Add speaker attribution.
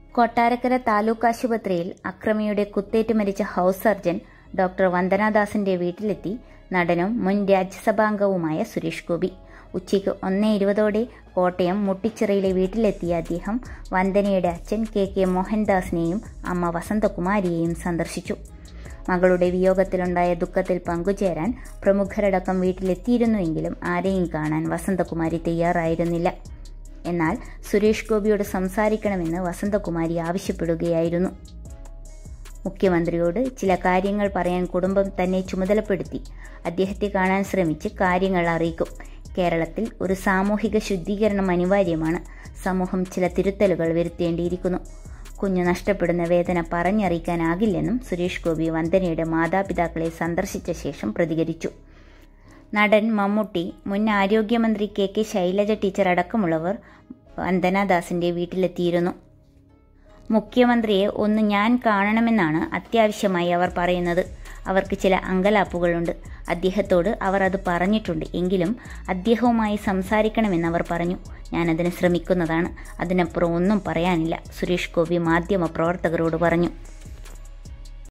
Speaker 1: കൊട്ടാരക്കര താലൂക്ക് ആശുപത്രിയിൽ അക്രമിയുടെ കുത്തേറ്റ് മരിച്ച ഹൌസ് സർജൻ ഡോക്ടർ വന്ദനാദാസിന്റെ വീട്ടിലെത്തി നടനും മുൻ രാജ്യസഭാംഗവുമായ സുരേഷ് ഗോപി ഉച്ചയ്ക്ക് ഒന്നേ ഇരുപതോടെ കോട്ടയം മുട്ടിച്ചിറയിലെ വീട്ടിലെത്തിയ അദ്ദേഹം വന്ദനയുടെ അച്ഛൻ കെ കെ മോഹൻദാസിനെയും അമ്മ വസന്തകുമാരിയെയും സന്ദർശിച്ചു മകളുടെ വിയോഗത്തിലുണ്ടായ ദുഃഖത്തിൽ പങ്കുചേരാൻ പ്രമുഖരടക്കം വീട്ടിലെത്തിയിരുന്നുവെങ്കിലും ആരെയും കാണാൻ വസന്തകുമാരി തയ്യാറായിരുന്നില്ല എന്നാൽ സുരേഷ് ഗോപിയോട് സംസാരിക്കണമെന്ന് വസന്തകുമാരി ആവശ്യപ്പെടുകയായിരുന്നു മുഖ്യമന്ത്രിയോട് ചില കാര്യങ്ങൾ പറയാൻ കുടുംബം തന്നെ ചുമതലപ്പെടുത്തി അദ്ദേഹത്തെ കാണാൻ ശ്രമിച്ച് കാര്യങ്ങൾ അറിയിക്കും കേരളത്തിൽ ഒരു സാമൂഹിക ശുദ്ധീകരണം അനിവാര്യമാണ് സമൂഹം ചില തിരുത്തലുകൾ വരുത്തേണ്ടിയിരിക്കുന്നു കുഞ്ഞു നഷ്ടപ്പെടുന്ന വേദന പറഞ്ഞറിയിക്കാനാകില്ലെന്നും സുരേഷ് ഗോപി വന്ദനയുടെ മാതാപിതാക്കളെ സന്ദർശിച്ച ശേഷം പ്രതികരിച്ചു നടൻ മമ്മൂട്ടി മുൻ ആരോഗ്യമന്ത്രി കെ കെ ശൈലജ ടീച്ചർ അടക്കമുള്ളവർ വന്ദനാദാസിന്റെ വീട്ടിലെത്തിയിരുന്നു മുഖ്യമന്ത്രിയെ ഒന്ന് ഞാൻ കാണണമെന്നാണ് അത്യാവശ്യമായി അവർ പറയുന്നത് അവർക്ക് ചില അങ്കലാപ്പുകളുണ്ട് അദ്ദേഹത്തോട് അവർ അത് പറഞ്ഞിട്ടുണ്ട് എങ്കിലും അദ്ദേഹവുമായി സംസാരിക്കണമെന്ന് അവർ പറഞ്ഞു ഞാനതിന് ശ്രമിക്കുന്നതാണ് അതിനപ്പുറം ഒന്നും പറയാനില്ല സുരേഷ് ഗോപി മാധ്യമ പ്രവർത്തകരോട് പറഞ്ഞു